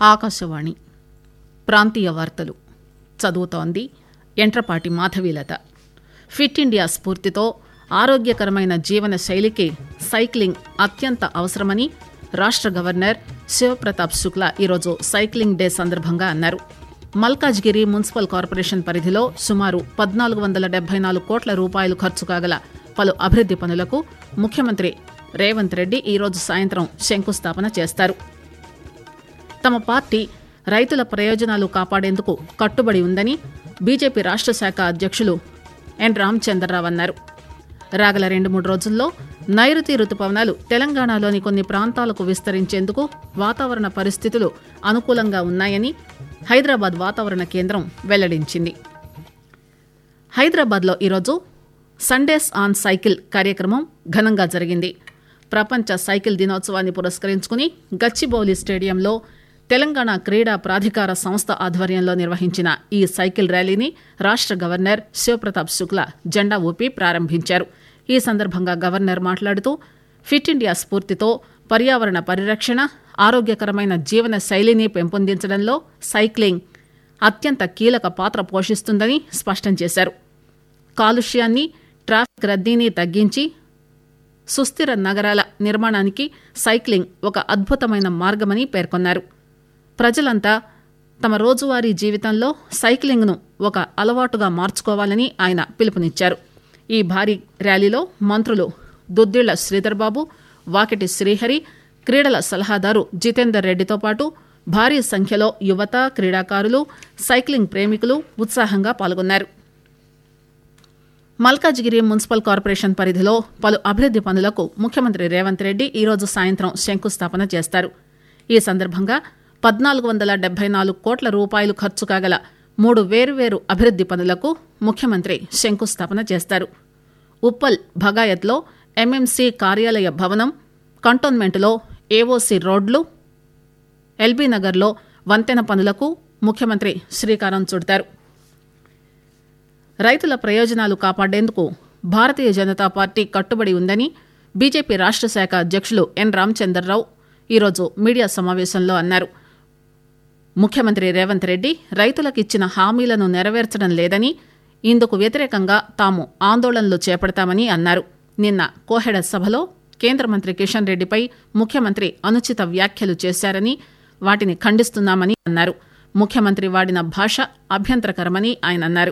ఆకాశవాణి ప్రాంతీయ వార్తలు చదువుతోంది ఎంట్రపాటి మాధవీలత ఫిట్ ఇండియా స్ఫూర్తితో ఆరోగ్యకరమైన జీవన శైలికి సైక్లింగ్ అత్యంత అవసరమని రాష్ట గవర్నర్ శివప్రతాప్ శుక్లా ఈరోజు సైక్లింగ్ డే సందర్భంగా అన్నారు మల్కాజ్గిరి మున్సిపల్ కార్పొరేషన్ పరిధిలో సుమారు పద్నాలుగు వందల డెబ్బై నాలుగు కోట్ల రూపాయలు ఖర్చు కాగల పలు అభివృద్ది పనులకు ముఖ్యమంత్రి రేవంత్ రెడ్డి ఈరోజు సాయంత్రం శంకుస్థాపన చేస్తారు తమ పార్టీ రైతుల ప్రయోజనాలు కాపాడేందుకు కట్టుబడి ఉందని బీజేపీ రాష్ట శాఖ అధ్యక్షులు ఎన్ రామచంద్రరావు అన్నారు రాగల రెండు మూడు రోజుల్లో నైరుతి రుతుపవనాలు తెలంగాణలోని కొన్ని ప్రాంతాలకు విస్తరించేందుకు వాతావరణ పరిస్థితులు అనుకూలంగా ఉన్నాయని హైదరాబాద్ వాతావరణ కేంద్రం వెల్లడించింది హైదరాబాద్లో ఈరోజు సండేస్ ఆన్ సైకిల్ కార్యక్రమం ఘనంగా జరిగింది ప్రపంచ సైకిల్ దినోత్సవాన్ని పురస్కరించుకుని గచ్చిబౌలి స్టేడియంలో తెలంగాణ క్రీడా ప్రాధికార సంస్థ ఆధ్వర్యంలో నిర్వహించిన ఈ సైకిల్ ర్యాలీని రాష్ట గవర్నర్ శివప్రతాప్ శుక్లా జెండా ఊపి ప్రారంభించారు ఈ సందర్భంగా గవర్నర్ మాట్లాడుతూ ఫిట్ ఇండియా స్ఫూర్తితో పర్యావరణ పరిరక్షణ ఆరోగ్యకరమైన జీవన శైలిని పెంపొందించడంలో సైక్లింగ్ అత్యంత కీలక పాత్ర పోషిస్తుందని స్పష్టం చేశారు కాలుష్యాన్ని ట్రాఫిక్ రద్దీని తగ్గించి సుస్థిర నగరాల నిర్మాణానికి సైక్లింగ్ ఒక అద్భుతమైన మార్గమని పేర్కొన్నారు ప్రజలంతా తమ రోజువారీ జీవితంలో సైక్లింగ్ను ఒక అలవాటుగా మార్చుకోవాలని ఆయన పిలుపునిచ్చారు ఈ భారీ ర్యాలీలో మంత్రులు దుద్దిళ్ల శ్రీధర్బాబు వాకిటి శ్రీహరి క్రీడల సలహాదారు జితేందర్ రెడ్డితో పాటు భారీ సంఖ్యలో యువత క్రీడాకారులు సైక్లింగ్ ప్రేమికులు ఉత్సాహంగా పాల్గొన్నారు మల్కాజ్గిరి మున్సిపల్ కార్పొరేషన్ పరిధిలో పలు అభివృద్ది పనులకు ముఖ్యమంత్రి రేవంత్ రెడ్డి ఈరోజు సాయంత్రం శంకుస్థాపన చేస్తారు ఈ సందర్భంగా పద్నాలుగు వందల డెబ్బై నాలుగు కోట్ల రూపాయలు ఖర్చు కాగల మూడు వేర్వేరు అభివృద్ది పనులకు ముఖ్యమంత్రి శంకుస్థాపన చేస్తారు ఉప్పల్ భగాయత్లో ఎంఎంసీ కార్యాలయ భవనం కంటోన్మెంట్లో ఏఓసీ రోడ్లు ఎల్బీ నగర్లో వంతెన పనులకు ముఖ్యమంత్రి శ్రీకారం చుడతారు రైతుల ప్రయోజనాలు కాపాడేందుకు భారతీయ జనతా పార్టీ కట్టుబడి ఉందని బీజేపీ రాష్ట శాఖ అధ్యక్షులు ఎన్ రామచంద్రరావు ఈరోజు మీడియా సమావేశంలో అన్నారు ముఖ్యమంత్రి రేవంత్ రెడ్డి రైతులకిచ్చిన హామీలను నెరవేర్చడం లేదని ఇందుకు వ్యతిరేకంగా తాము ఆందోళనలు చేపడతామని అన్నారు నిన్న కోహెడ సభలో కేంద్ర మంత్రి కిషన్ రెడ్డిపై ముఖ్యమంత్రి అనుచిత వ్యాఖ్యలు చేశారని వాటిని ఖండిస్తున్నామని అన్నారు ముఖ్యమంత్రి వాడిన భాష అభ్యంతరకరమని ఆయన అన్నారు